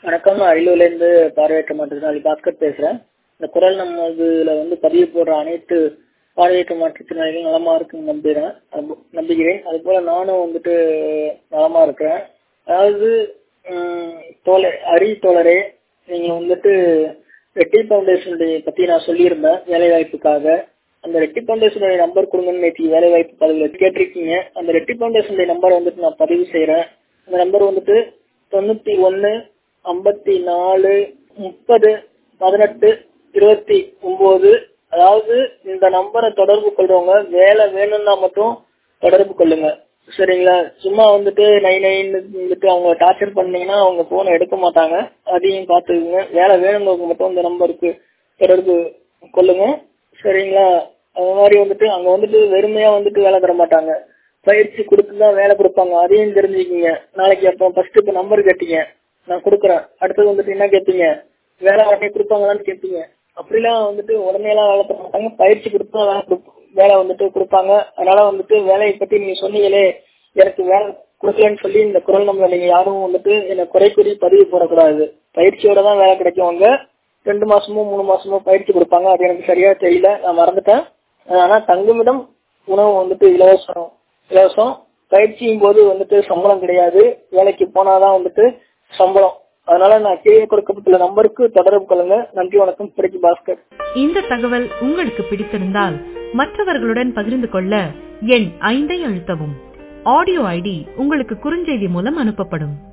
வணக்கம் நான் அரியலூர்லேருந்து பார்வையற்ற மாற்றுத்திறனாளி பாஸ்கர் பேசுகிறேன் இந்த குரல் நம்ம இதுல வந்து பதிவு போடுற அனைத்து பார்வையற்ற மாற்றுத்திறனாளிகளும் நலமா இருக்குன்னு நம்புகிறேன் அது- நம்புகிறேன் அது போல நானும் வந்துட்டு நலமா இருக்கிறேன் அதாவது உம், தோழர் அரி தோழரே நீங்க வந்துட்டு ரெட்டி ஃபவுண்டேஷனுடைய பத்தி நான் சொல்லியிருந்தேன் வேலை வாய்ப்புக்காக அந்த ரெட்டி ஃபவுண்டேஷனுடைய நம்பர் கொடுங்கன்னு நேற்று வேலை வாய்ப்பு பதிவில் கேட்டிருக்கீங்க அந்த ரெட்டி ஃபவுண்டேஷனுடைய நம்பர் வந்துட்டு நான் பதிவு செய்யறேன் அந்த நம்பர் வந்துட்டு தொண்ணூத்தி ஒன்னு ஐம்பத்தி நாலு முப்பது பதினெட்டு இருபத்தி ஒன்பது அதாவது இந்த நம்பரை தொடர்பு கொள்றவங்க வேலை வேணும்னா மட்டும் தொடர்பு கொள்ளுங்க சரிங்களா சும்மா வந்துட்டு நைன் நைன் வந்துட்டு அவங்க டார்ச்சர் பண்ணீங்கன்னா அவங்க போனை எடுக்க மாட்டாங்க அதையும் பார்த்துக்குங்க வேலை வேணுங்கிறவங்க மட்டும் இந்த நம்பருக்கு தொடர்பு கொள்ளுங்க சரிங்களா அது மாதிரி வந்துட்டு அங்க வந்துட்டு வெறுமையா வந்துட்டு வேலை தர மாட்டாங்க பயிற்சி கொடுத்து தான் வேலை கொடுப்பாங்க அதையும் தெரிஞ்சுக்கிங்க நாளைக்கு அப்போ ஃபர்ஸ்ட் இப்போ நம்பர் கேட்டீங்க நான் கொடுக்குறேன் அடுத்தது வந்துட்டு என்ன கேட்பீங்க வேலை உடனே கொடுப்பாங்களான்னு கேட்பீங்க அப்படிலாம் வந்துட்டு உடனே எல்லாம் வேலை தர மாட்டாங்க பயிற்சி கொடுத்து தான் வேலை கொடுப்ப- வேலை வந்துட்டு கொடுப்பாங்க அதனால வந்துட்டு வேலையை பத்தி நீங்க சொன்னீங்களே எனக்கு வேலை கொடுக்கலன்னு சொல்லி இந்த குரல் நம்பர் நீங்க யாரும் வந்துட்டு என்ன குறை கூறி பதிவு போடக்கூடாது பயிற்சியோட தான் வேலை கிடைக்கும் அங்க ரெண்டு மாசமோ மூணு மாசமோ பயிற்சி கொடுப்பாங்க அது எனக்கு சரியா தெரியல நான் மறந்துட்டேன் ஆனா தங்குமிடம் உணவு வந்துட்டு இலவசம் இலவசம் பயிற்சியும் போது வந்துட்டு சம்பளம் கிடையாது வேலைக்கு போனாதான் வந்துட்டு சம்பளம் அதனால நான் கீழே கொடுக்கப்பட்டுள்ள நம்பருக்கு தொடர்பு கொள்ளுங்க நன்றி வணக்கம் பிடிச்சி பாஸ்கர் இந்த தகவல் உங்களுக்கு பிடித்திருந்தால் மற்றவர்களுடன் பகிர்ந்து கொள்ள எண் ஐந்தை அழுத்தவும் ஆடியோ ஐடி உங்களுக்கு குறுஞ்செய்தி மூலம் அனுப்பப்படும்